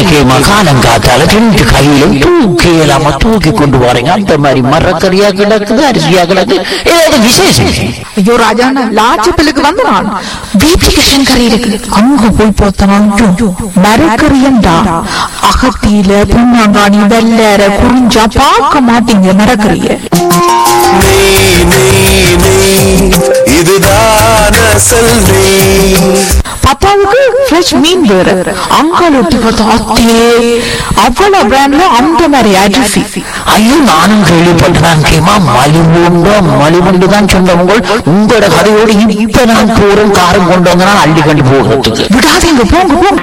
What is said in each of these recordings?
கேமா காலங்காத்தால ரெண்டு கையிலும் தூக்கி இல்லாம தூக்கி கொண்டு போறீங்க அந்த மாதிரி மரக்கறியா கிடக்குது அரிசியா கிடக்கு ஏதாவது விசேஷம் ஐயோ ராஜாண்ணா லாச்சப்பிலுக்கு வந்து நான் வீட்டுக்கு கறி இருக்கு அங்க போய் பார்த்தனாலும் மரக்கறியண்டா அகத்தியில புண்ணாங்காணி வெள்ளற குறிஞ்சா பார்க்க மாட்டீங்க மரக்கறிய நெய் நெய் நெய் இதுதான் அசல் நெய் பத்தாவுக்கு ஃப்ரெஷ் மீன் வேற அங்கால ஒட்டி பார்த்தா அத்தே அவ்வளவு பிராண்ட்ல அந்த மாதிரி அரிசி ஐயோ நானும் கேள்விப்பட்டேன் கேமா மலிவுண்டோ மலிவுண்டு தான் சொன்னவங்க உங்களோட கதையோடு இப்ப நான் போறோம் காரம் கொண்டு வந்தா அள்ளி கண்டு போகிறதுக்கு விடாதீங்க போங்க போங்க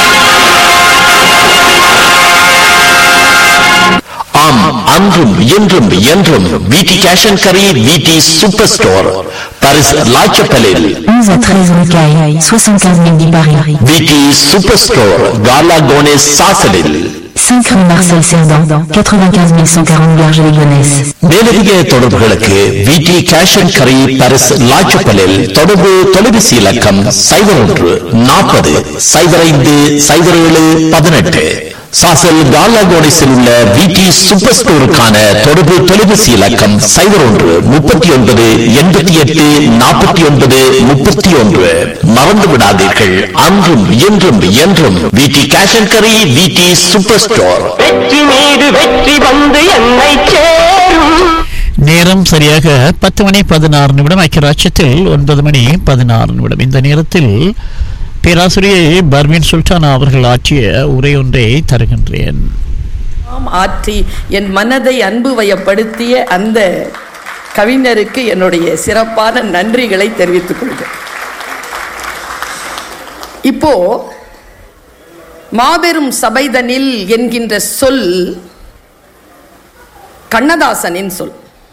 ஆம் அன்றும் இன்றும் என்றும் விடி கேஷ் அண்ட் கரி விடி சூப்பர் ஸ்டோர் பரிஸ் லாச்சப்பலில் 11 à 13 Rocaille, 75 000 Paris. விடி சூப்பர் ஸ்டோர் காலா கோனேஸ் சாசலில் 5 rue Marcel Cerdan, 95 140 Garges-les-Gonesse. மேலதிக தொடர்புகளுக்கு விடி கேஷ் அண்ட் கரி பரிஸ் லாச்சப்பலில் தொடர்பு தொலைபேசி இலக்கம் சைபர் ஒன்று நாற்பது சைபர் ஐந்து சைபர் ஏழு பதினெட்டு சாசல் காலா கோனேஸில் உள்ள விடி சூப்பர் ஸ்டோருக்கான தொடர்பு தொலைபேசி இலக்கம் சைபர் ஒன்று முப்பத்தி ஒன்பது எண்பத்தி எட்டு நாற்பத்தி ஒன்பது முப்பத்தி ஒன்று மறந்து விடாதீர்கள் அன்றும் என்றும் என்றும் விடி கேஷ் அண்ட் கரி விடி சூப்பர் ஸ்டோர் வெற்றி மீது வெற்றி வந்து என்னை சேரும் நேரம் சரியாக பத்து மணி பதினாறு நிமிடம் ஐக்கியராட்சத்தில் ஒன்பது மணி பதினாறு நிமிடம் இந்த நேரத்தில் பேராசிரியை பர்மீன் சுல்தானா அவர்கள் ஆற்றிய உரை ஒன்றை தருகின்றேன் ஆம் ஆற்றி என் மனதை அன்பு வயப்படுத்திய அந்த கவிஞருக்கு என்னுடைய சிறப்பான நன்றிகளை தெரிவித்துக் கொள்கிறேன் இப்போ மாபெரும் சபைதனில் என்கின்ற சொல் கண்ணதாசனின் சொல்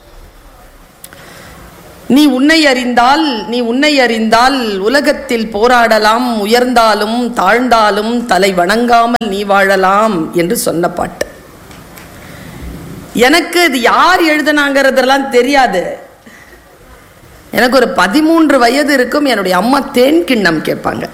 நீ உன்னை அறிந்தால் நீ உன்னை அறிந்தால் உலகத்தில் போராடலாம் உயர்ந்தாலும் தாழ்ந்தாலும் தலை வணங்காமல் நீ வாழலாம் என்று சொன்ன பாட்டு எனக்கு இது யார் எழுதுனாங்கிறதெல்லாம் தெரியாது எனக்கு ஒரு பதிமூன்று வயது இருக்கும் என்னுடைய அம்மா தேன் கிண்ணம் கேட்பாங்க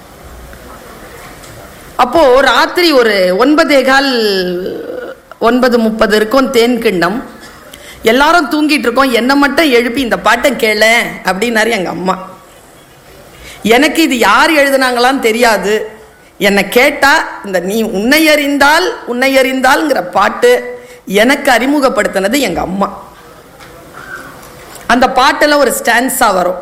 அப்போ ராத்திரி ஒரு ஒன்பதே கால் ஒன்பது முப்பது இருக்கும் தேன் கிண்ணம் எல்லாரும் தூங்கிட்டு இருக்கோம் என்னை மட்டும் எழுப்பி இந்த பாட்டை கேள அப்படின்னாரு எங்க அம்மா எனக்கு இது யார் எழுதுனாங்களான்னு தெரியாது என்னை கேட்டா இந்த நீ உன்னை அறிந்தால் உன்னை அறிந்தால்ங்கிற பாட்டு எனக்கு அறிமுகப்படுத்தினது எங்க அம்மா அந்த பாட்டில் ஒரு ஸ்டான்ஸா வரும்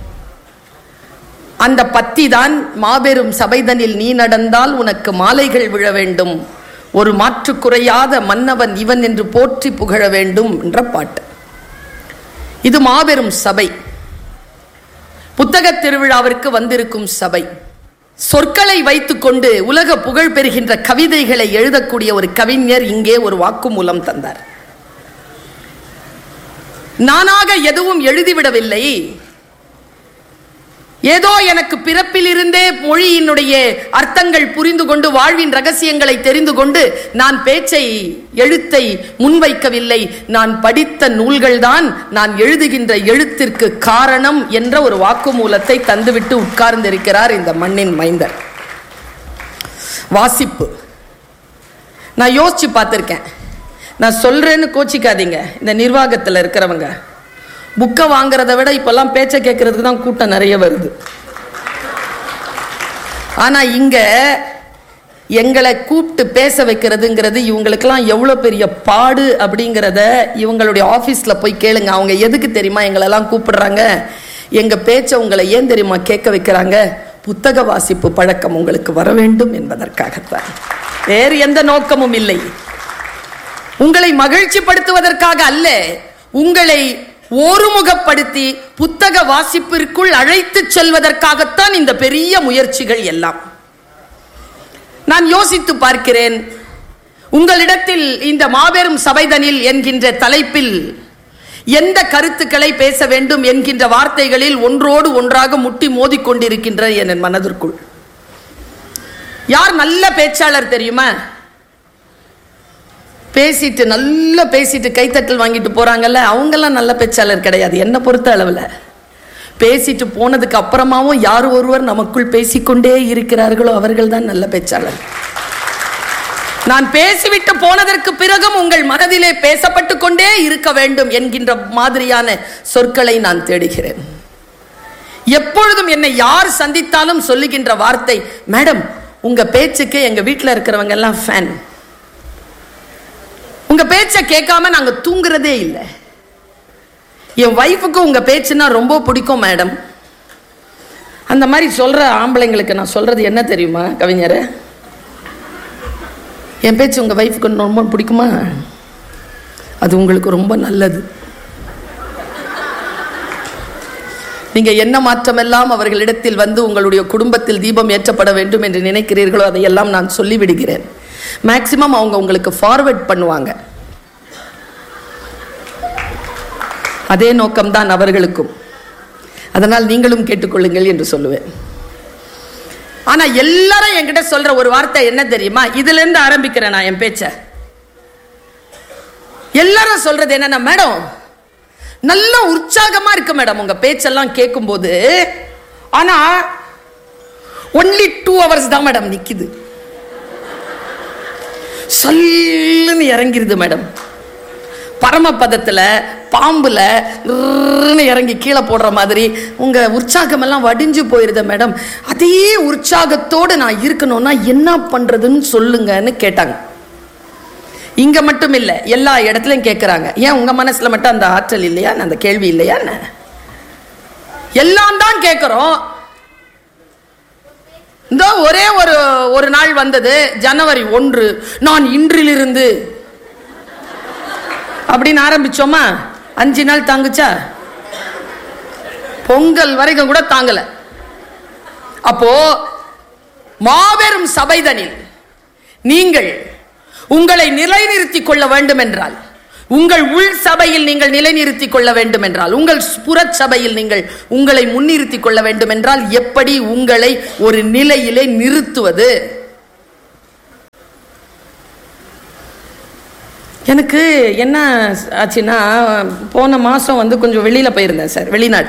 அந்த பத்தி தான் மாபெரும் சபைதனில் நீ நடந்தால் உனக்கு மாலைகள் விழ வேண்டும் ஒரு மாற்று குறையாத மன்னவன் இவன் என்று போற்றி புகழ வேண்டும் என்ற பாட்டு இது மாபெரும் சபை புத்தகத் திருவிழாவிற்கு வந்திருக்கும் சபை சொற்களை வைத்துக்கொண்டு உலக புகழ் பெறுகின்ற கவிதைகளை எழுதக்கூடிய ஒரு கவிஞர் இங்கே ஒரு வாக்குமூலம் தந்தார் நானாக எதுவும் எழுதிவிடவில்லை ஏதோ எனக்கு பிறப்பிலிருந்தே மொழியினுடைய அர்த்தங்கள் புரிந்து கொண்டு வாழ்வின் ரகசியங்களை தெரிந்து கொண்டு நான் பேச்சை எழுத்தை முன்வைக்கவில்லை நான் படித்த நூல்கள்தான் நான் எழுதுகின்ற எழுத்திற்கு காரணம் என்ற ஒரு வாக்குமூலத்தை தந்துவிட்டு உட்கார்ந்திருக்கிறார் இந்த மண்ணின் மைந்தர் வாசிப்பு நான் யோசிச்சு பார்த்துருக்கேன் நான் சொல்றேன்னு கோச்சிக்காதீங்க இந்த நிர்வாகத்தில் இருக்கிறவங்க புக்கை வாங்குறத விட இப்பெல்லாம் பேச்சை கேட்கறதுக்கு தான் கூட்டம் நிறைய வருது ஆனா இங்க எங்களை கூப்பிட்டு பேச வைக்கிறதுங்கிறது இவங்களுக்கெல்லாம் எவ்வளோ பெரிய பாடு அப்படிங்கிறத இவங்களுடைய ஆஃபீஸில் போய் கேளுங்க அவங்க எதுக்கு தெரியுமா எங்களெல்லாம் கூப்பிடுறாங்க எங்கள் பேச்சை உங்களை ஏன் தெரியுமா கேட்க வைக்கிறாங்க புத்தக வாசிப்பு பழக்கம் உங்களுக்கு வர வேண்டும் என்பதற்காகத்தான் வேறு எந்த நோக்கமும் இல்லை உங்களை மகிழ்ச்சிப்படுத்துவதற்காக அல்ல உங்களை ஒருமுகப்படுத்தி புத்தக வாசிப்பிற்குள் அழைத்து செல்வதற்காகத்தான் இந்த பெரிய முயற்சிகள் எல்லாம் நான் யோசித்து பார்க்கிறேன் உங்களிடத்தில் இந்த மாபெரும் சபைதனில் என்கின்ற தலைப்பில் எந்த கருத்துக்களை பேச வேண்டும் என்கின்ற வார்த்தைகளில் ஒன்றோடு ஒன்றாக முட்டி மோதிக்கொண்டிருக்கின்ற என் மனதிற்குள் யார் நல்ல பேச்சாளர் தெரியுமா பேசிட்டு நல்லா பேசிட்டு கைத்தட்டல் வாங்கிட்டு போறாங்கல்ல அவங்கெல்லாம் நல்ல பேச்சாளர் கிடையாது என்னை பொறுத்த அளவில் பேசிட்டு போனதுக்கு அப்புறமாவும் யார் ஒருவர் நமக்குள் பேசிக்கொண்டே இருக்கிறார்களோ அவர்கள் தான் நல்ல பேச்சாளர் நான் பேசிவிட்டு போனதற்கு பிறகும் உங்கள் மனதிலே பேசப்பட்டு கொண்டே இருக்க வேண்டும் என்கின்ற மாதிரியான சொற்களை நான் தேடுகிறேன் எப்பொழுதும் என்னை யார் சந்தித்தாலும் சொல்லுகின்ற வார்த்தை மேடம் உங்க பேச்சுக்கு எங்க வீட்டில் இருக்கிறவங்க எல்லாம் ஃபேன் உங்க பேச்சை கேட்காம நாங்க தூங்குறதே இல்லை என் ஒய்ஃபுக்கு உங்க பேச்சுன்னா ரொம்ப பிடிக்கும் மேடம் அந்த மாதிரி சொல்ற ஆம்பளைங்களுக்கு நான் சொல்றது என்ன தெரியுமா கவிஞரே என் பேச்சு உங்க ஒய்ஃபுக்கு ரொம்ப பிடிக்குமா அது உங்களுக்கு ரொம்ப நல்லது நீங்க என்ன மாற்றமெல்லாம் அவர்களிடத்தில் வந்து உங்களுடைய குடும்பத்தில் தீபம் ஏற்றப்பட வேண்டும் என்று நினைக்கிறீர்களோ அதையெல்லாம் நான் சொல்லிவிடுகிறேன் மேக்சிமம் அவங்க உங்களுக்கு ஃபார்வர்ட் பண்ணுவாங்க அதே நோக்கம்தான் அவர்களுக்கும் அதனால் நீங்களும் கேட்டுக்கொள்ளுங்கள் என்று சொல்லுவேன் ஆனா எல்லாரும் என்கிட்ட சொல்ற ஒரு வார்த்தை என்ன தெரியுமா இதுல இருந்து ஆரம்பிக்கிறேன் நான் என் பேச்ச எல்லாரும் சொல்றது என்னன்னா மேடம் நல்ல உற்சாகமா இருக்கு மேடம் உங்க பேச்செல்லாம் கேட்கும்போது ஆனா ஒன்லி டூ ஹவர்ஸ் தான் மேடம் நிக்குது சல்லுன்னு இறங்கிருது மேடம் பரமபதத்துல பாம்புல ர்ன்னு இறங்கி கீழே போடுற மாதிரி உங்க உற்சாகம் எல்லாம் வடிஞ்சு போயிருது மேடம் அதே உற்சாகத்தோடு நான் இருக்கணும்னா என்ன பண்றதுன்னு சொல்லுங்கன்னு கேட்டாங்க இங்க மட்டும் இல்ல எல்லா இடத்துலயும் கேட்கறாங்க ஏன் உங்க மனசுல மட்டும் அந்த ஆற்றல் இல்லையா அந்த கேள்வி இல்லையா என்ன? எல்லாம் தான் கேட்கிறோம் இந்த ஒரே ஒரு ஒரு நாள் வந்தது ஜனவரி ஒன்று நான் இன்றிலிருந்து அப்படின்னு ஆரம்பிச்சோமா அஞ்சு நாள் தாங்குச்சா பொங்கல் வரைக்கும் கூட தாங்கல அப்போ மாபெரும் சபைதனில் நீங்கள் உங்களை நிலைநிறுத்திக் கொள்ள வேண்டும் என்றால் உங்கள் உள் சபையில் நீங்கள் நிலைநிறுத்திக் கொள்ள வேண்டும் என்றால் உங்கள் புறச் சபையில் நீங்கள் உங்களை முன்னிறுத்திக் கொள்ள வேண்டும் என்றால் எப்படி உங்களை ஒரு நிலையிலே நிறுத்துவது எனக்கு என்ன ஆச்சுன்னா போன மாதம் வந்து கொஞ்சம் வெளியில் போயிருந்தேன் சார் வெளிநாடு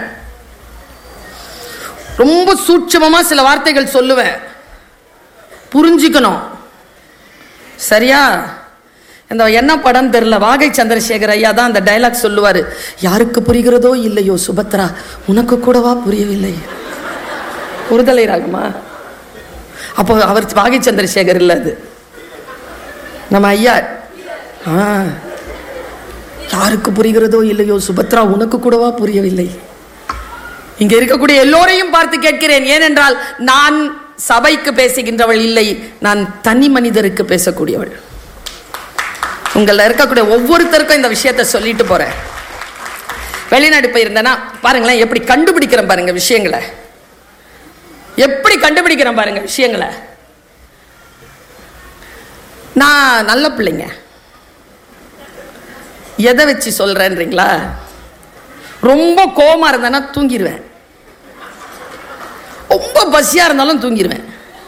ரொம்ப சூட்சமமாக சில வார்த்தைகள் சொல்லுவேன் புரிஞ்சுக்கணும் சரியா இந்த என்ன படம் தெரில வாகை சந்திரசேகர் ஐயா தான் அந்த டைலாக் சொல்லுவார் யாருக்கு புரிகிறதோ இல்லையோ சுபத்ரா உனக்கு கூடவா புரியவில்லை ஒருதலை ராகமா அப்போ அவர் வாகை சந்திரசேகர் இல்லை அது நம்ம ஐயா ஆ யாருக்கு புரிகிறதோ இல்லையோ சுபத்ரா உனக்கு கூடவா புரியவில்லை இங்க இருக்கக்கூடிய எல்லோரையும் பார்த்து கேட்கிறேன் ஏனென்றால் நான் சபைக்கு பேசுகின்றவள் இல்லை நான் தனி மனிதருக்கு பேசக்கூடியவள் உங்கள இருக்கக்கூடிய ஒவ்வொருத்தருக்கும் இந்த விஷயத்த சொல்லிட்டு போறேன் வெளிநாடு போயிருந்தேன்னா பாருங்களேன் எப்படி கண்டுபிடிக்கிறேன் பாருங்க விஷயங்களை எப்படி கண்டுபிடிக்கிறேன் பாருங்க விஷயங்களை நான் நல்ல பிள்ளைங்க எதை வச்சு சொல்றேன்றீங்களா ரொம்ப கோமா இருந்தேன்னா தூங்கிடுவேன் ரொம்ப பசியா இருந்தாலும் தூங்கிடுவேன்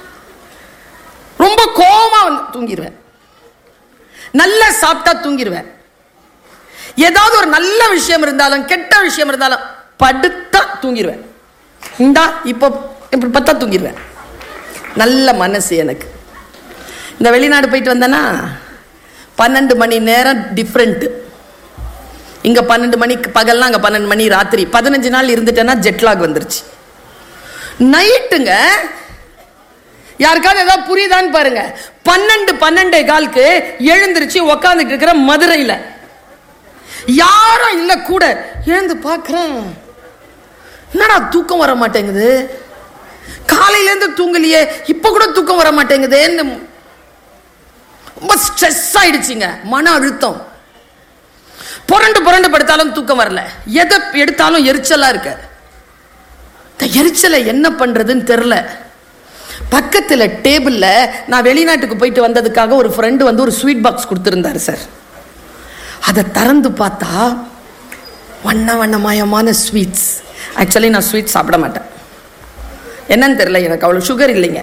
ரொம்ப கோமா வந்து தூங்கிடுவேன் நல்லா சாப்பிட்டா தூங்கிடுவேன் ஏதாவது ஒரு நல்ல விஷயம் இருந்தாலும் கெட்ட விஷயம் இருந்தாலும் படுத்தா தூங்கிடுவேன் இந்தா இப்போ இப்படி பத்தா தூங்கிடுவேன் நல்ல மனசு எனக்கு இந்த வெளிநாடு போயிட்டு வந்தேன்னா பன்னெண்டு மணி நேரம் டிஃப்ரெண்ட்டு இங்கே பன்னெண்டு மணிக்கு பகல்னா அங்கே பன்னெண்டு மணி ராத்திரி பதினஞ்சு நாள் இருந்துட்டேன்னா ஜெட்லாக் வந்துருச்சு நைட்டுங்க யாருக்காவது ஏதாவது புரியுதான்னு பாருங்க பன்னெண்டு பன்னெண்டே காலுக்கு எழுந்திருச்சு உக்காந்துட்டு இருக்கிற மதுரையில் யாரும் இல்லை கூட எழுந்து பார்க்குறேன் என்னடா தூக்கம் வர மாட்டேங்குது காலையிலேருந்து தூங்கலையே இப்போ கூட தூக்கம் வர மாட்டேங்குதேன்னு ரொம்ப ஸ்ட்ரெஸ் ஆயிடுச்சுங்க மன அழுத்தம் புரண்டு புரண்டு படுத்தாலும் தூக்கம் வரல எதை எடுத்தாலும் எரிச்சலா இருக்கு இந்த எரிச்சலை என்ன பண்றதுன்னு தெரில பக்கத்தில் டேபிளில் நான் வெளிநாட்டுக்கு போயிட்டு வந்ததுக்காக ஒரு ஃப்ரெண்டு வந்து ஒரு ஸ்வீட் பாக்ஸ் கொடுத்துருந்தாரு சார் அதை திறந்து பார்த்தா வண்ண வண்ணமயமான ஸ்வீட்ஸ் ஆக்சுவலி நான் ஸ்வீட் சாப்பிட மாட்டேன் என்னன்னு தெரியல எனக்கு அவ்வளோ சுகர் இல்லைங்க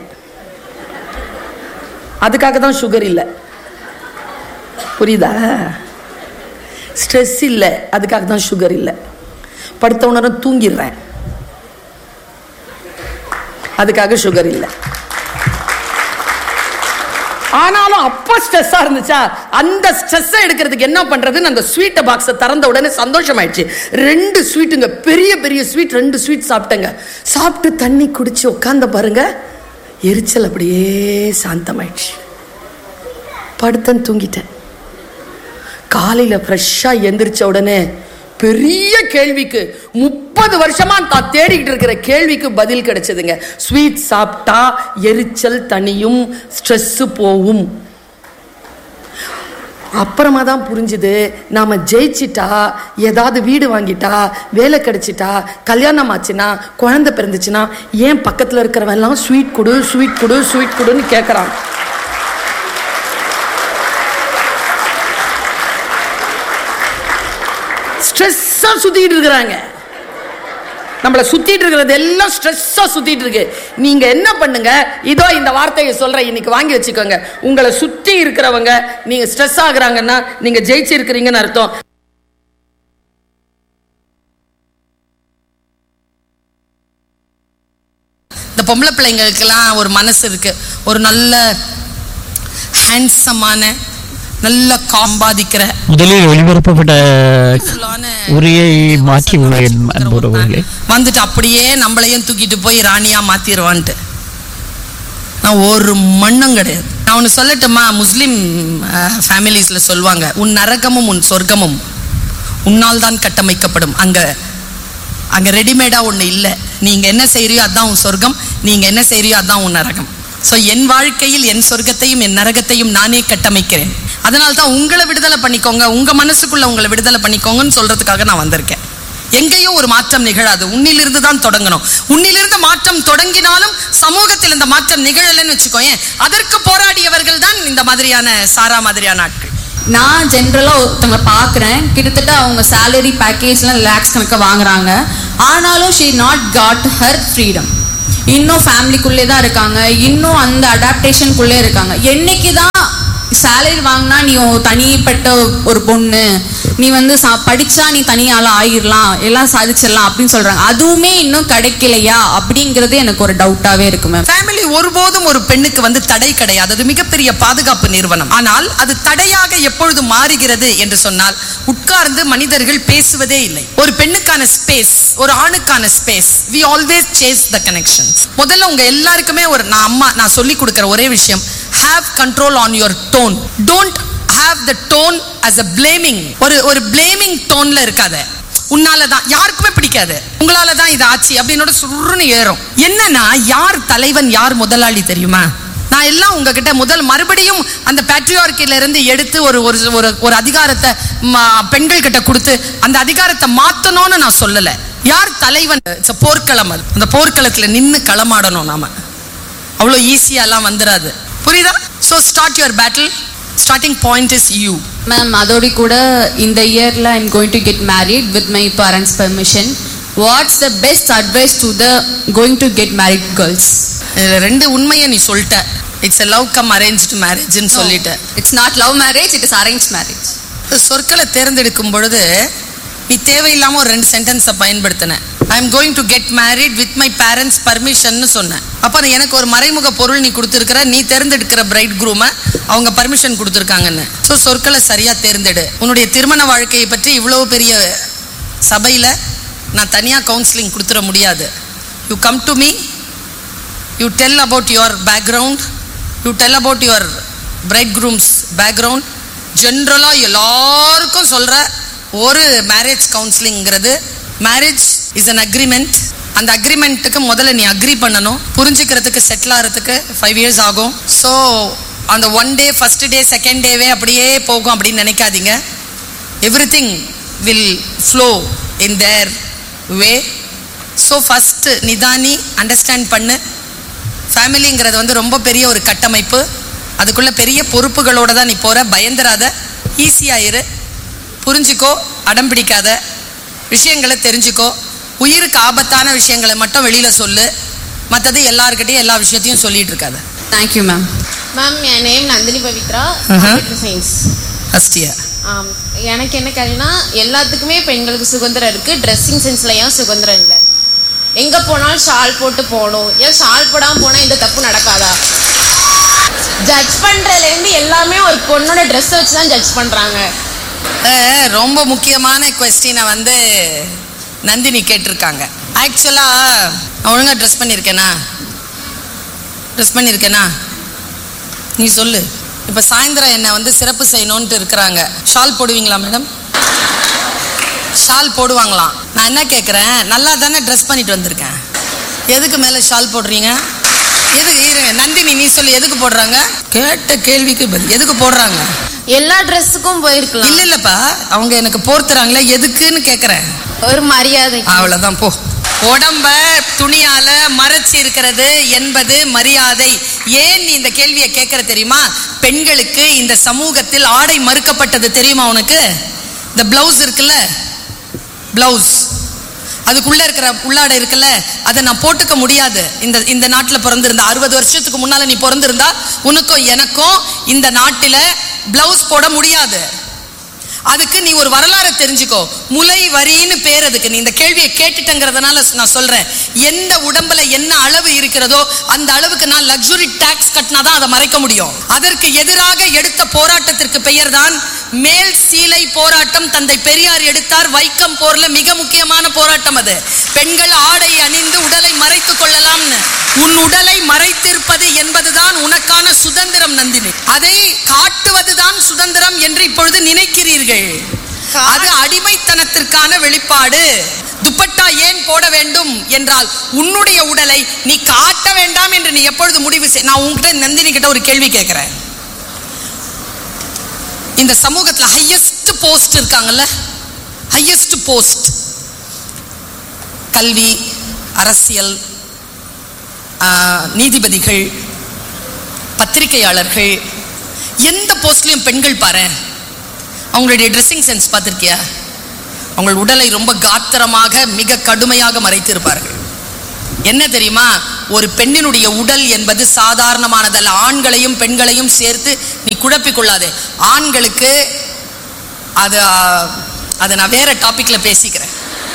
அதுக்காக தான் சுகர் இல்லை புரியுதா ஸ்ட்ரெஸ் இல்லை அதுக்காக தான் சுகர் இல்லை படுத்த உணரம் தூங்கிடுறேன் அதுக்காக சுகர் இல்லை ஆனாலும் அப்போ ஸ்ட்ரெஸ்ஸா இருந்துச்சா அந்த ஸ்ட்ரெஸ்ஸை எடுக்கிறதுக்கு என்ன பண்றதுன்னு அந்த ஸ்வீட்டை பாக்ஸை திறந்த உடனே சந்தோஷமாயிடுச்சு ரெண்டு ஸ்வீட்டுங்க பெரிய பெரிய ஸ்வீட் ரெண்டு ஸ்வீட் சாப்பிட்டேங்க சாப்பிட்டு தண்ணி குடிச்சு உட்காந்த பாருங்க எரிச்சல் அப்படியே சாந்தமாயிடுச்சு படுத்தன் தூங்கிட்டேன் காலையில ஃப்ரெஷ்ஷா எந்திரிச்ச உடனே பெரிய கேள்விக்கு முப்பது வருஷமா தான் தேடிக்கிட்டு இருக்கிற கேள்விக்கு பதில் கிடைச்சதுங்க ஸ்வீட் சாப்பிட்டா எரிச்சல் தனியும் ஸ்ட்ரெஸ் போகும் அப்புறமா தான் புரிஞ்சுது நாம ஜெயிச்சிட்டா ஏதாவது வீடு வாங்கிட்டா வேலை கிடைச்சிட்டா கல்யாணம் ஆச்சுன்னா குழந்தை பிறந்துச்சுன்னா ஏன் பக்கத்தில் இருக்கிறவன் எல்லாம் ஸ்வீட் கொடு ஸ்வீட் கொடு ஸ்வீட் கொடுன்னு கேட்குறான் ஸ்ட்ரெஸ்ஸா சுத்திட்டு இருக்கிறாங்க நம்மளை சுத்திட்டு இருக்கிறது எல்லாம் ஸ்ட்ரெஸ்ஸா சுத்திட்டு இருக்கு நீங்க என்ன பண்ணுங்க இதோ இந்த வார்த்தையை சொல்றேன் இன்னைக்கு வாங்கி வச்சுக்கோங்க உங்களை சுத்தி இருக்கிறவங்க நீங்க ஸ்ட்ரெஸ் ஆகுறாங்கன்னா நீங்க ஜெயிச்சிருக்கிறீங்கன்னு அர்த்தம் இந்த பொம்பளை பிள்ளைங்களுக்கெல்லாம் ஒரு மனசு இருக்கு ஒரு நல்ல ஹேண்ட்ஸமான நல்ல காம்பாதிக்கிற முதலில் ஒளிபரப்பப்பட்ட full-ஆன உரையை மாற்றி உள்ளேன் அன்புறவர்களே வந்துட்டு அப்படியே நம்மளையும் தூக்கிட்டு போய் ராணியா மாத்திடுவான்ட்டு நான் ஒரு மண்ணும் கிடையாது நான் ஒன்று சொல்லட்டுமா முஸ்லீம் ஃபேமிலிஸ்ல சொல்லுவாங்க உன் நரகமும் உன் சொர்க்கமும் உன்னால் தான் கட்டமைக்கப்படும் அங்க அங்க ரெடிமேடா ஒண்ணு இல்லை நீங்க என்ன செய்றியோ அதான் உன் சொர்க்கம் நீங்க என்ன செய்றியோ அதான் உன் நரகம் ஸோ என் வாழ்க்கையில் என் சொர்க்கத்தையும் என் நரகத்தையும் நானே கட்டமைக்கிறேன் அதனால தான் உங்களை விடுதலை பண்ணிக்கோங்க உங்க மனசுக்குள்ள உங்களை விடுதலை பண்ணிக்கோங்கன்னு சொல்றதுக்காக நான் வந்திருக்கேன் எங்கேயோ ஒரு மாற்றம் நிகழாது உன்னிலிருந்து தான் தொடங்கணும் உன்னிலிருந்து மாற்றம் தொடங்கினாலும் சமூகத்தில் இந்த மாற்றம் நிகழலைன்னு வச்சுக்கோயேன் அதற்கு போராடியவர்கள் தான் இந்த மாதிரியான சாரா மாதிரியான ஆட்கள் நான் ஜென்ரலாக ஒருத்தவங்க பார்க்குறேன் கிட்டத்தட்ட அவங்க சேலரி பேக்கேஜ்லாம் லேக்ஸ் கணக்க வாங்குறாங்க ஆனாலும் she not got her freedom இன்னும் ஃபேமிலிக்குள்ளே தான் இருக்காங்க இன்னும் அந்த அடாப்டேஷனுக்குள்ளே இருக்காங்க என்னைக்கு தான் சேலரி வாங்கினா நீ ஒரு தனிப்பட்ட ஒரு பொண்ணு நீ வந்து சா- படிச்சா நீ தனியால ஆயிரலாம் எல்லாம் சாதிச்சிடலாம் அப்படின்னு சொல்றாங்க அதுவுமே இன்னும் கிடைக்கலையா அப்படிங்கிறது எனக்கு ஒரு டவுட்டாவே இருக்கு மேம் ஃபேமிலி ஒருபோதும் ஒரு பெண்ணுக்கு வந்து தடை கிடையாது அது மிகப்பெரிய பாதுகாப்பு நிறுவனம் ஆனால் அது தடையாக எப்பொழுது மாறுகிறது என்று சொன்னால் உட்கார்ந்து மனிதர்கள் பேசுவதே இல்லை ஒரு பெண்ணுக்கான ஸ்பேஸ் ஒரு ஆணுக்கான space we always chase the connections முதல்ல உங்க எல்லாருக்குமே ஒரு நான் அம்மா நான் சொல்லி கொடுக்குற ஒரே விஷயம் have control on your tone don't have the tone as a blaming ஒரு ஒரு பிளேமிங் டோன்ல இருக்காத உன்னால தான் யாருக்குமே பிடிக்காது உங்களால தான் இது ஆச்சு அப்படின்னோட சுருன்னு ஏறும் என்னன்னா யார் தலைவன் யார் முதலாளி தெரியுமா நான் எல்லாம் உங்ககிட்ட முதல் மறுபடியும் அந்த பேட்ரியார்க்கில இருந்து எடுத்து ஒரு ஒரு ஒரு ஒரு அதிகாரத்தை ம- பெண்கள் கிட்ட கொடுத்து அந்த அதிகாரத்தை மாத்தணும்னு நான் சொல்லல யார் தலைவன் It's a போர்க்களம் அது அந்த போர்க்களத்துல நின்னு களமாடணும் நாம அவ்வளோ ஈஸியாலாம் வந்துடாது புரியுதா so start your battle starting point is you ma'am அதோட கூட இந்த இயரில் I'm going to get married with my parents permission what's the best advice to the going to get married girls இதுல ரெண்டு உண்மையை நீ சொல்லிட்ட it's a love cum arranged மேரேஜ்னு சொல்லிட்ட it's not love marriage it is arrange marriage சொற்களை தேர்ந்தெடுக்கும் பொழுது நீ தேவையில்லாம ஒரு ரெண்டு சென்டென்ஸை பயன்படுத்தின I am going to get married with my parents பர்மிஷன்னு சொன்னேன் அப்போ எனக்கு ஒரு மறைமுக பொருள் நீ கொடுத்துருக்கிற நீ தேர்ந்தெடுக்கிற பிரைட் குரூமை அவங்க பர்மிஷன் கொடுத்துருக்காங்கன்னு ஸோ சொற்களை சரியா தேர்ந்தெடு உன்னுடைய திருமண வாழ்க்கையை பற்றி இவ்வளவு பெரிய சபையில் நான் தனியாக கவுன்சிலிங் கொடுத்துட முடியாது you come to me you tell about your background you tell about your bride grooms background ஜென்ரலாக எல்லாருக்கும் சொல்கிற ஒரு மேரேஜ் கவுன்சிலிங்கிறது மேரேஜ் இஸ் அன் அக்ரிமெண்ட் அந்த அக்ரிமெண்ட்டுக்கு முதல்ல நீ அக்ரி பண்ணணும் புரிஞ்சுக்கிறதுக்கு செட்டில் ஆகிறதுக்கு ஃபைவ் இயர்ஸ் ஆகும் ஸோ அந்த one day first day second டேவே அப்படியே போகும் அப்படின்னு நினைக்காதீங்க everything will flow in their way so first நிதானி அண்டர்ஸ்டாண்ட் பண்ணு ஃபேமிலிங்கிறது வந்து ரொம்ப பெரிய ஒரு கட்டமைப்பு அதுக்குள்ள பெரிய பொறுப்புகளோட தான் நீ போற பயந்துராத ஈஸியாயிரு புரிஞ்சுக்கோ அடம் பிடிக்காத விஷயங்களை தெரிஞ்சுக்கோ உயிருக்கு ஆபத்தான விஷயங்களை மட்டும் வெளியில சொல்லு மற்றது எல்லாருக்கிட்டையும் எல்லா விஷயத்தையும் சொல்லிட்டு இருக்காத தேங்க்யூ மேம் மேம் என் name Nandhini Pavithra Uh-huh. Computer science first year ஆம் எனக்கு என்ன கேள்வினா எல்லாத்துக்குமே பெண்களுக்கு சுதந்திரம் இருக்கு ட்ரெஸ்ஸிங் சென்ஸ்ல ஏன் சுதந்திரம் இல்லை எங்க போனாலும் ஷால் போட்டு போகணும் ஏன் ஷால் போடாம போனா இந்த தப்பு நடக்காதா ஜட்ஜ் பண்றதுல இருந்து எல்லாமே ஒரு பொண்ணோட ட்ரெஸ் வச்சு தான் ஜட்ஜ் பண்றாங்க அஹ், ரொம்ப முக்கியமான கொஸ்டினை வந்து நந்தினி கேட்டிருக்காங்க ஆக்சுவலாக ஒழுங்காக ட்ரெஸ் பண்ணியிருக்கேனா ட்ரெஸ் பண்ணியிருக்கேனா நீ சொல்லு இப்போ சாயந்தரம் என்னை வந்து சிறப்பு செய்யணுன்ட்டு இருக்கிறாங்க ஷால் போடுவீங்களா மேடம் ஷால் போடுவாங்களாம் நான் என்ன கேட்குறேன் நல்லா தானே ட்ரெஸ் பண்ணிட்டு வந்திருக்கேன் எதுக்கு மேலே ஷால் போடுறீங்க எதுக்கு இருங்க நந்தினி நீ சொல்லு எதுக்கு போடுறாங்க கேட்ட கேள்விக்கு பதில் எதுக்கு போடுறாங்க எல்லா ட்ரெஸ்ஸுக்கும் போயிருக்கலாம் இல்ல இல்லப்பா அவங்க எனக்கு போர்த்துறாங்களே எதுக்குன்னு கேக்குறேன் ஒரு மரியாதை அவ்வளவுதான் போ உடம்ப துணியால மறைச்சு இருக்கிறது என்பது மரியாதை ஏன் நீ இந்த கேள்வியை கேட்கற தெரியுமா பெண்களுக்கு இந்த சமூகத்தில் ஆடை மறுக்கப்பட்டது தெரியுமா உனக்கு இந்த பிளவுஸ் இருக்குல்ல பிளவுஸ் அதுக்குள்ள இருக்கிற உள்ளாடை இருக்குல்ல அதை நான் போட்டுக்க முடியாது இந்த இந்த நாட்டில் பிறந்திருந்தா அறுபது வருஷத்துக்கு முன்னால நீ பிறந்திருந்தா உனக்கும் எனக்கும் இந்த நாட்டில் பிளவுஸ் போட முடியாது அதுக்கு நீ ஒரு வரலாறை தெரிஞ்சுக்கோ முலை வரின்னு பேர் அதுக்கு நீ இந்த கேள்வியை கேட்டுட்டங்கிறதுனால நான் சொல்றேன் எந்த உடம்புல என்ன அளவு இருக்கிறதோ அந்த அளவுக்கு நான் லக்ஸுரி டாக்ஸ் கட்டினா தான் அதை மறைக்க முடியும் அதற்கு எதிராக எடுத்த போராட்டத்திற்கு பெயர் தான் மேல் சீலை போராட்டம் தந்தை பெரியார் எடுத்தார் வைக்கம் போர்ல மிக முக்கியமான போராட்டம் அது பெண்கள் ஆடை அணிந்து உடலை மறைத்துக் கொள்ளலாம்னு உன் உடலை மறைத்திருப்பது என்பதுதான் உனக்கான சுதந்திரம் நந்தினி அதை காட்டுவதுதான் சுதந்திரம் என்று இப்பொழுது நினைக்கிறீர்கள் அது அடிமைத்தனத்திற்கான வெளிப்பாடு துப்பட்டா ஏன் போட வேண்டும் என்றால் உன்னுடைய உடலை நீ காட்ட வேண்டாம் என்று நீ எப்பொழுது முடிவு செய் நான் உன்கிட்ட நந்தினி கிட்ட ஒரு கேள்வி கேட்கிறேன் இந்த சமூகத்துல ஹையஸ்ட் போஸ்ட் இருக்காங்கல்ல ஹையஸ்ட் போஸ்ட் கல்வி அரசியல் ஆஹ், நீதிபதிகள் பத்திரிகையாளர்கள் எந்த போஸ்ட்லயும் பெண்கள் பாரு அவங்களுடைய ட்ரெஸ்ஸிங் சென்ஸ் பார்த்திருக்கியா அவங்கள் உடலை ரொம்ப காத்திரமாக மிக கடுமையாக மறைத்திருப்பார்கள் என்ன தெரியுமா ஒரு பெண்ணினுடைய உடல் என்பது சாதாரணமானதல்ல ஆண்களையும் பெண்களையும் சேர்த்து நீ குழப்பிக் கொள்ளாதே ஆண்களுக்கு அது ஆ, அதை நான் வேற டாபிக்ல பேசிக்கிறேன்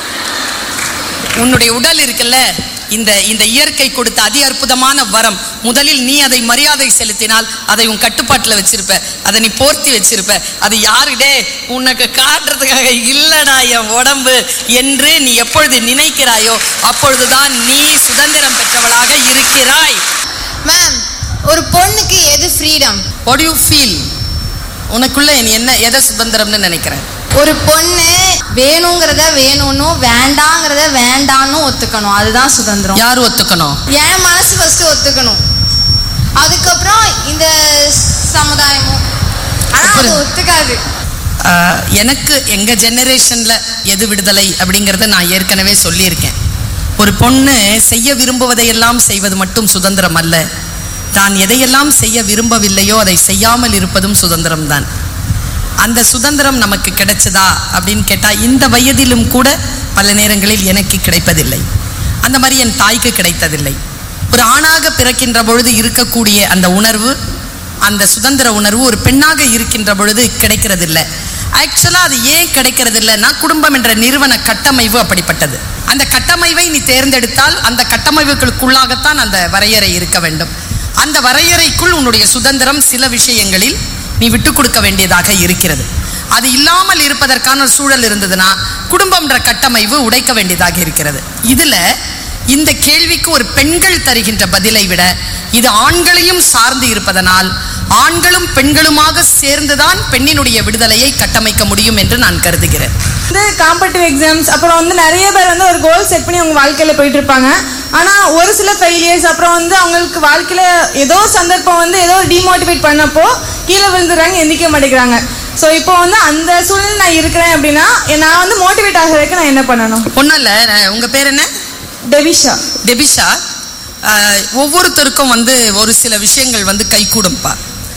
உன்னுடைய உடல் இருக்குல்ல இந்த இந்த இயற்கை கொடுத்த அதி அற்புதமான வரம் முதலில் நீ அதை மரியாதை செலுத்தினால் அதை உன் கட்டுப்பாட்டில் வச்சிருப்ப அதை நீ போர்த்தி வச்சிருப்ப அது யாருடே உனக்கு காட்டுறதுக்காக இல்லடா என் உடம்பு என்று நீ எப்பொழுது நினைக்கிறாயோ அப்பொழுதுதான் நீ சுதந்திரம் பெற்றவளாக இருக்கிறாய் மேம் ஒரு பொண்ணுக்கு எது ஃப்ரீடம் வாட் யூ ஃபீல் உனக்குள்ள நீ என்ன எதை சுதந்திரம்னு நினைக்கிறேன் ஒரு பொண்ணு வேணுங்கிறத வேணும்னு வேண்டாங்கிறத வேண்டான்னு ஒத்துக்கணும் அதுதான் சுதந்திரம் யார் ஒத்துக்கணும் என் மனசு ஃபர்ஸ்ட் ஒத்துக்கணும் அதுக்கப்புறம் இந்த சமுதாயமும் ஆனா அது ஒத்துக்காது ஆஹ், எனக்கு எங்க ஜெனரேஷன்ல எது விடுதலை அப்படிங்கறத நான் ஏற்கனவே சொல்லியிருக்கேன் ஒரு பொண்ணு செய்ய விரும்புவதையெல்லாம் செய்வது மட்டும் சுதந்திரம் அல்ல தான் எதையெல்லாம் செய்ய விரும்பவில்லையோ அதை செய்யாமல் இருப்பதும் சுதந்திரம் தான் அந்த சுதந்திரம் நமக்கு கிடைச்சதா அப்படின்னு கேட்டா இந்த வயதிலும் கூட பல நேரங்களில் எனக்கு கிடைப்பதில்லை அந்த மாதிரி என் தாய்க்கு கிடைத்ததில்லை ஒரு ஆணாக பிறக்கின்ற பொழுது இருக்கக்கூடிய அந்த உணர்வு அந்த சுதந்திர உணர்வு ஒரு பெண்ணாக இருக்கின்ற பொழுது கிடைக்கிறதில்லை ஆக்சுவலாக அது ஏன் கிடைக்கிறது இல்லைன்னா குடும்பம் என்ற நிறுவன கட்டமைவு அப்படிப்பட்டது அந்த கட்டமைவை நீ தேர்ந்தெடுத்தால் அந்த கட்டமைவுகளுக்குள்ளாகத்தான் அந்த வரையறை இருக்க வேண்டும் அந்த வரையறைக்குள் உன்னுடைய சுதந்திரம் சில விஷயங்களில் நீ விட்டு கொடுக்க வேண்டியதாக இருக்கிறது அது இல்லாமல் இருப்பதற்கான ஒரு சூழல் இருந்ததுன்னா குடும்பம்ன்ற கட்டமைவு உடைக்க வேண்டியதாக இருக்கிறது இதுல இந்த கேள்விக்கு ஒரு பெண்கள் தருகின்ற பதிலை விட இது ஆண்களையும் சார்ந்து இருப்பதனால் ஆண்களும் பெண்களுமாக சேர்ந்துதான் பெண்ணினுடைய விடுதலையை கட்டமைக்க முடியும் என்று நான் கருதுகிறேன் வந்து காம்படிட்டிவ் எக்ஸாம்ஸ் அப்புறம் வந்து நிறைய பேர் வந்து ஒரு கோல் செட் பண்ணி அவங்க வாழ்க்கையில் போயிட்டு இருப்பாங்க ஆனால் ஒரு சில ஃபெயிலியர்ஸ் அப்புறம் வந்து அவங்களுக்கு வாழ்க்கையில் ஏதோ சந்தர்ப்பம் வந்து ஏதோ டிமோட்டிவேட் பண்ணப்போ கீழே விழுந்துடுறாங்க எந்திக்க மாட்டேங்கிறாங்க ஸோ இப்போ வந்து அந்த சூழ்நிலை நான் இருக்கிறேன் அப்படின்னா நான் வந்து மோட்டிவேட் ஆகிறதுக்கு நான் என்ன பண்ணணும் ஒன்றும் இல்லை உங்க பேர் என்ன டெவிஷா டெபிஷா ஆஹ், ஒவ்வொருத்தருக்கும் வந்து ஒரு சில விஷயங்கள் வந்து கைகூடும்பா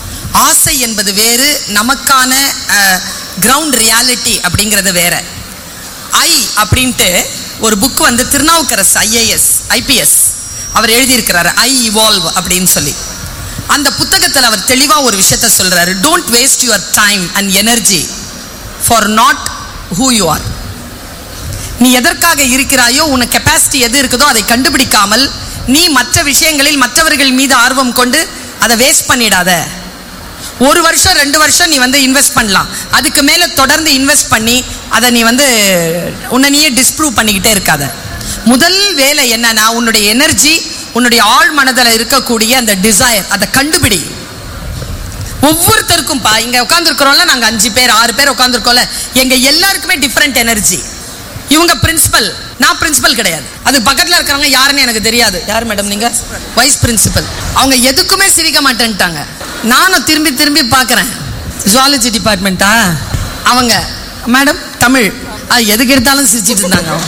ஆசை என்பது வேறு நமக்கான கிரவுண்ட் ரியாலிட்டி அப்படிங்கிறது வேற ஐ அப்படின்ட்டு ஒரு புக் வந்து திருநாவுக்கரசு ஐஏஎஸ் ஐபிஎஸ் அவர் எழுதியிருக்கிறாரு ஐ இவால்வ் அப்படின்னு சொல்லி அந்த புத்தகத்தில் அவர் தெளிவாக ஒரு விஷயத்த சொல்றாரு don't waste your time and energy for not who you are நீ எதற்காக இருக்கிறாயோ உனக்கு கெப்பாசிட்டி எது இருக்குதோ அதை கண்டுபிடிக்காமல் நீ மற்ற விஷயங்களில் மற்றவர்கள் மீது ஆர்வம் கொண்டு அதை வேஸ்ட் பண்ணிடாத ஒரு வருஷம் ரெண்டு வருஷம் நீ வந்து இன்வெஸ்ட் பண்ணலாம் அதுக்கு மேலே தொடர்ந்து இன்வெஸ்ட் பண்ணி அதை நீ வந்து உன்னை நீயே டிஸ்ப்ரூவ் பண்ணிக்கிட்டே இருக்காத முதல் வேலை என்னன்னா உன்னுடைய எனர்ஜி உன்னுடைய ஆழ் மனதில் இருக்கக்கூடிய அந்த டிசைர் அதை கண்டுபிடி ஒவ்வொருத்தருக்கும் பா இங்க உட்காந்துருக்கிறோம்ல நாங்க அஞ்சு பேர் ஆறு பேர் உட்காந்துருக்கோம்ல எங்க எல்லாருக்குமே டிஃப்ரெண்ட் எனர்ஜி இவங்க பிரின்சிபல் நான் பிரின்சிபல் கிடையாது அது பக்கத்துல இருக்கிறவங்க யாருன்னு எனக்கு தெரியாது யார் மேடம் நீங்க வைஸ் பிரின்சிபல் அவங்க எதுக்குமே சிரிக்க மாட்டேன்ட்டாங்க நானும் திரும்பி திரும்பி பார்க்கறேன் ஜுவாலஜி டிபார்ட்மெண்ட்டா அவங்க மேடம் தமிழ் அது எதுக்கு எடுத்தாலும் சிரிச்சிட்டு இருந்தாங்க அவங்க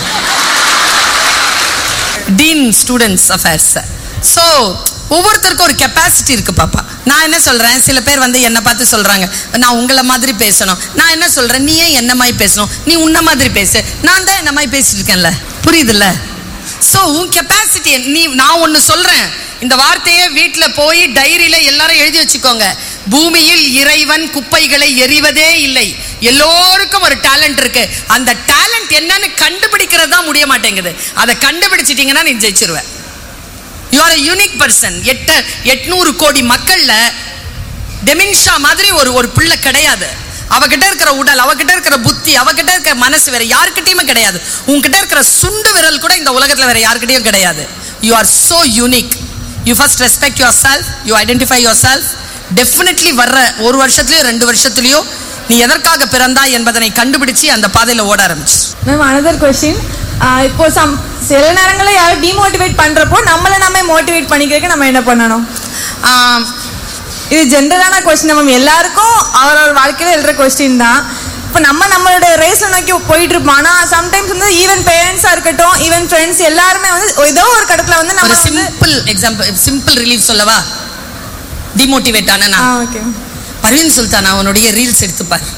டீன் ஸ்டூடெண்ட்ஸ் அஃபேர்ஸ் ஸோ ஒவ்வொருத்தருக்கும் ஒரு கெப்பாசிட்டி இருக்கு பாப்பா நான் என்ன சொல்றேன் சில பேர் வந்து என்னை பார்த்து சொல்றாங்க நான் உங்களை மாதிரி பேசணும் நான் என்ன சொல்றேன் நீ ஏன் என்ன மாதிரி பேசணும் நீ உன்ன மாதிரி பேசு நான் தான் என்ன மாதிரி பேசிட்டு இருக்கேன்ல புரியுதுல்ல ஸோ உன் கெப்பாசிட்டி நீ நான் ஒன்று சொல்றேன் இந்த வார்த்தையை வீட்டில் போய் டைரியில எல்லாரும் எழுதி வச்சுக்கோங்க பூமியில் இறைவன் குப்பைகளை எறிவதே இல்லை எல்லோருக்கும் ஒரு டேலண்ட் இருக்கு அந்த டேலண்ட் என்னன்னு கண்டுபிடிக்கிறது தான் முடிய மாட்டேங்குது அதை கண்டுபிடிச்சிட்டீங்கன்னா நீ ஜெயிச்சிருவ யூ ஆர் யூனிக் பர்சன் எட்ட எட்நூறு கோடி மக்கள்ல டெமின்ஷா மாதிரி ஒரு ஒரு பிள்ளை கிடையாது அவகிட்ட இருக்கிற உடல் அவகிட்ட இருக்கிற புத்தி அவகிட்ட இருக்கிற மனசு வேற யாருக்கிட்டயுமே கிடையாது உன்கிட்ட இருக்கிற சுண்டு விரல் கூட இந்த உலகத்துல வேற யாருக்கிட்டயும் கிடையாது you are so unique you first respect yourself you identify yourself definitely வர்ற ஒரு வருஷத்துலயோ ரெண்டு வருஷத்துலயோ நீ எதற்காக பிறந்தாய் என்பதனை கண்டுபிடிச்சு அந்த பாதையில ஓட ஆரம்பிச்சு மேம் அனதர் கொஸ்டின் இப்போ சம் சில நேரங்களில் யாரும் டிமோட்டிவேட் பண்ணுறப்போ நம்மளை நம்ம மோட்டிவேட் பண்ணிக்கிறதுக்கு நம்ம என்ன பண்ணணும் இது ஜென்ரலான கொஸ்டின் மேம் எல்லாருக்கும் அவரோட வாழ்க்கையில் எழுற கொஸ்டின் தான் இப்போ நம்ம நம்மளோட ரேஸில் நோக்கி போயிட்டு இருப்போம் ஆனால் சம்டைம்ஸ் வந்து ஈவன் பேரண்ட்ஸாக இருக்கட்டும் ஈவன் ஃப்ரெண்ட்ஸ் எல்லாருமே வந்து ஏதோ ஒரு கடத்தில் வந்து நம்ம ஒரு சிம்பிள் எக்ஸாம்பிள் சிம்பிள் ரிலீஃப் சொல்லவா டிமோட்டிவேட் ஆன ஆ நான் ஓகே பர்வீன் சுல்தான் அவனுடைய ரீல்ஸ் எடுத்துப்பார்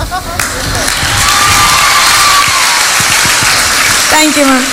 thank you ma'am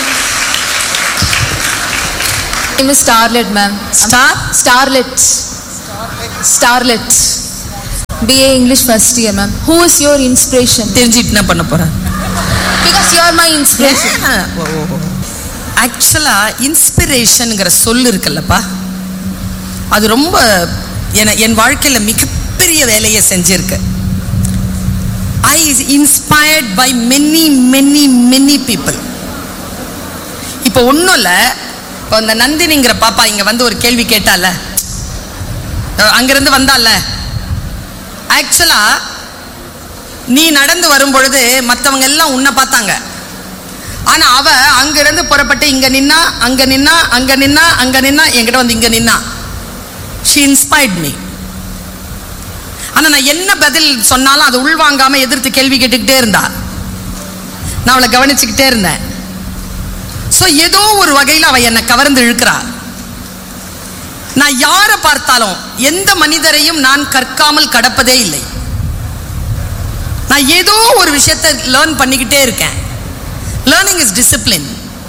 name is Starlet, ma'am. Star? Starlet. Starlet. BA English first year, ma'am. Who is your inspiration? தெரிஞ்சுட்டு என்ன பண்ண போறேன் Because you are my inspiration. ஆக்சுவலா இன்ஸ்பிரேஷனுங்கிற சொல் இருக்குல்லப்பா அது ரொம்ப என என் வாழ்க்கையில மிகப்பெரிய வேலையை செஞ்சிருக்கு I inspired by many many many people இப்போ ஒன்றும் இல்லை இப்போ இந்த நந்தினிங்கிற பாப்பா இங்கே வந்து ஒரு கேள்வி கேட்டால அங்கிருந்து வந்தால ஆக்சுவலா நீ நடந்து வரும் பொழுது மற்றவங்க எல்லாம் உன்னை பார்த்தாங்க ஆனா அவ அங்கிருந்து புறப்பட்டு இங்க நின்னா அங்க நின்னா அங்க நின்னா அங்க நின்னா என்கிட்ட வந்து இங்க நின்னா ஷி இன்ஸ்பைர்ட் மீ ஆனா நான் என்ன பதில் சொன்னாலும் அதை உள்வாங்காம எதிர்த்து கேள்வி கேட்டுக்கிட்டே இருந்தா நான் அவளை கவனிச்சுக்கிட்டே இருந்தேன் ஸோ ஏதோ ஒரு வகையில் அவ என்னை கவர்ந்து இழுக்கிறா நான் யாரை பார்த்தாலும் எந்த மனிதரையும் நான் கற்காமல் கடப்பதே இல்லை நான் ஏதோ ஒரு விஷயத்தை லேர்ன் பண்ணிக்கிட்டே இருக்கேன் லேர்னிங் இஸ் டிசிப்ளின்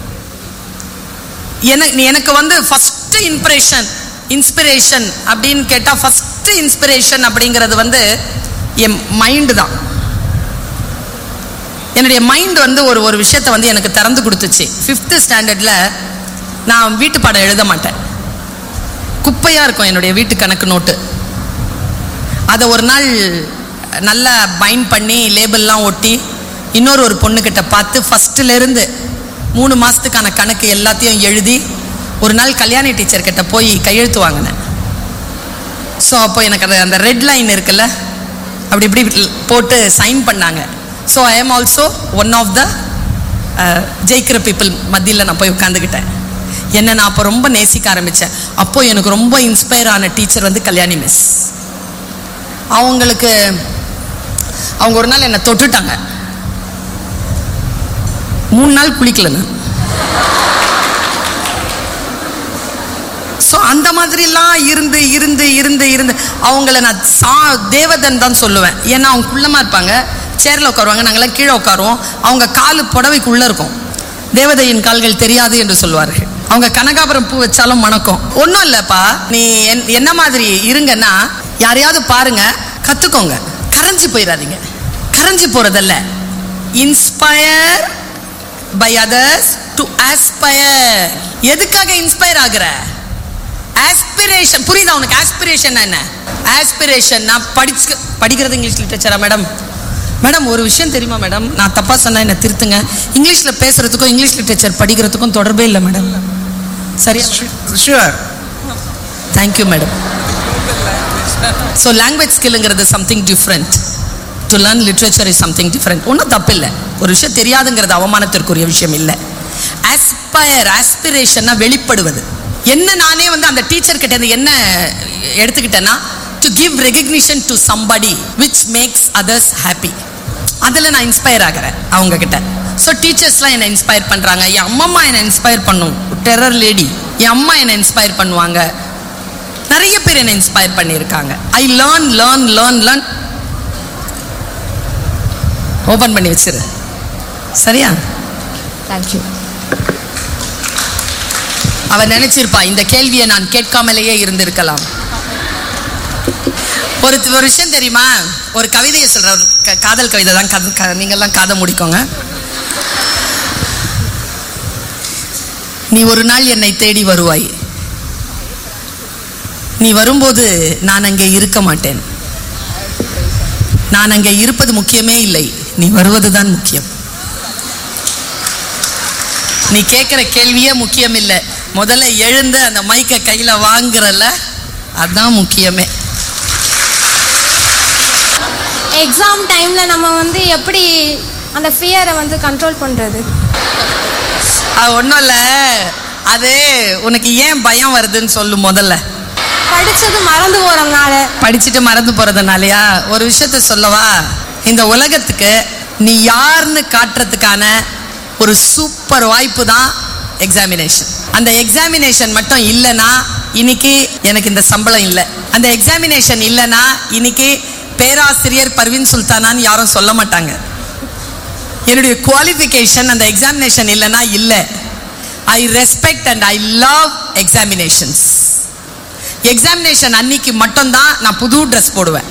எனக்கு எனக்கு வந்து ஃபர்ஸ்ட் இம்ப்ரெஷன் இன்ஸ்பிரேஷன் அப்படின்னு கேட்டால் ஃபர்ஸ்ட் இன்ஸ்பிரேஷன் அப்படிங்கிறது வந்து என் மைண்டு தான் என்னுடைய மைண்ட் வந்து ஒரு ஒரு விஷயத்தை வந்து எனக்கு திறந்து கொடுத்துச்சு ஃபிஃப்த்து ஸ்டாண்டர்டில் நான் வீட்டு பாடம் எழுத மாட்டேன் குப்பையாக இருக்கும் என்னுடைய வீட்டு கணக்கு நோட்டு அதை ஒரு நாள் நல்லா பைண்ட் பண்ணி லேபிள்லாம் ஒட்டி இன்னொரு ஒரு பொண்ணுக்கிட்ட பார்த்து ஃபஸ்ட்டுலேருந்து மூணு மாதத்துக்கான கணக்கு எல்லாத்தையும் எழுதி ஒரு நாள் கல்யாணி டீச்சர் கிட்ட போய் கையெழுத்து வாங்கினேன் ஸோ அப்போ எனக்கு அது அந்த ரெட் லைன் இருக்குல்ல அப்படி இப்படி போட்டு சைன் பண்ணாங்க so I am also one of the ஜெயிக்கிற பீப்புள் மத்தியில் நான் போய் உட்காந்துக்கிட்டேன் என்ன நான் அப்போ ரொம்ப நேசிக்க ஆரம்பித்தேன் அப்போ எனக்கு ரொம்ப இன்ஸ்பயர் ஆன டீச்சர் வந்து கல்யாணி மிஸ் அவங்களுக்கு அவங்க ஒரு நாள் என்னை தொட்டுட்டாங்க மூணு நாள் குளிக்கல நான் ஸோ அந்த மாதிரிலாம் இருந்து இருந்து இருந்து இருந்து அவங்கள நான் சா தேவதன் தான் சொல்லுவேன் ஏன்னா அவங்க குள்ளமாக இருப்பாங்க சேரில் உட்காருவாங்க நாங்களாம் கீழே உட்காருவோம் அவங்க கால் புடவைக்குள்ளே இருக்கும் தேவதையின் கால்கள் தெரியாது என்று சொல்வார்கள் அவங்க கனகாபுரம் பூ வச்சாலும் மணக்கும் ஒன்றும் இல்லைப்பா நீ என்- என்ன மாதிரி இருங்கன்னா யாரையாவது பாருங்க கற்றுக்கோங்க கரைஞ்சி போயிடாதீங்க கரைஞ்சி போகிறதல்ல inspire by others to aspire எதுக்காக இன்ஸ்பயர் ஆகுற ஆஸ்பிரேஷன் புரியுதா உனக்கு ஆஸ்பிரேஷன் என்ன ஆஸ்பிரேஷன் நான் படிச்சு படிக்கிறது இங்கிலீஷ் லிட்டரேச்சரா மேடம் மேடம் ஒரு விஷயம் தெரியுமா மேடம் நான் தப்பா சொன்னா என்ன திருத்துங்க இங்கிலீஷ்ல பேசுறதுக்கும் இங்கிலீஷ் லிட்டரேச்சர் படிக்கிறதுக்கும் தொடர்பே இல்லை மேடம் சரியா sure thank you madam so language ஸ்கில்லுங்கிறது something different to learn literature is something different ஒன்றும் தப்பு இல்லை ஒரு விஷயம் தெரியாதுங்கிறது அவமானத்திற்குரிய விஷயம் இல்லை ஆஸ்பயர் ஆஸ்பிரேஷன்னா வெளிப்படுவது என்ன நானே வந்து அந்த டீச்சர் கிட்ட இருந்து என்ன எடுத்துக்கிட்டேன்னா to give recognition to somebody which makes others happy அதில் நான் இன்ஸ்பயர் ஆகிறேன் அவங்க கிட்ட ஸோ டீச்சர்ஸ்லாம் என்னை இன்ஸ்பயர் பண்ணுறாங்க என் அம்மம்மா என்னை இன்ஸ்பயர் பண்ணும் டெரர் லேடி என் அம்மா என்னை இன்ஸ்பயர் பண்ணுவாங்க நிறைய பேர் என்னை இன்ஸ்பயர் பண்ணியிருக்காங்க I learn learn learn learn open பண்ணி வச்சிரு சரியா தேங்க்யூ அவ நினைச்சிருப்பா இந்த கேள்வியை நான் கேட்காமலேயே இருந்திருக்கலாம் ஒரு ஒரு விஷயம் தெரியுமா ஒரு கவிதையை சொல்ற ஒரு க- காதல் கவிதை தான் கத- க- நீங்கெல்லாம் காதை முடிக்கோங்க நீ ஒரு நாள் என்னை தேடி வருவாய் நீ வரும்போது நான் அங்கே இருக்க மாட்டேன் நான் அங்கே இருப்பது முக்கியமே இல்லை நீ வருவதுதான் முக்கியம் நீ கேட்குற கேள்வியே முக்கியம் இல்லை முதல்ல எழுந்து அந்த மைக்கை கையில் வாங்குறல அதுதான் முக்கியமே எக்ஸாம் டைம்ல நம்ம வந்து எப்படி அந்த ஃபியரை வந்து கண்ட்ரோல் பண்றது அது ஒன்றும் இல்லை அது உனக்கு ஏன் பயம் வருதுன்னு சொல்லு முதல்ல படிச்சது மறந்து போறதுனால படிச்சுட்டு மறந்து போறதுனாலயா ஒரு விஷயத்த சொல்லவா இந்த உலகத்துக்கு நீ யாருன்னு காட்டுறதுக்கான ஒரு சூப்பர் வாய்ப்பு தான் எக்ஸாமினேஷன் அந்த எக்ஸாமினேஷன் மட்டும் இல்லைன்னா இன்னைக்கு எனக்கு இந்த சம்பளம் இல்லை அந்த எக்ஸாமினேஷன் இல்லைன்னா இன்னைக்கு பேராசிரியர் பர்வீன் சுல்தானான்னு யாரும் சொல்ல மாட்டாங்க என்னுடைய குவாலிஃபிகேஷன் அந்த எக்ஸாமினேஷன் இல்லைன்னா இல்லை I respect and I love examinations examination அன்னைக்கு மட்டும்தான் நான் புது ட்ரெஸ் போடுவேன்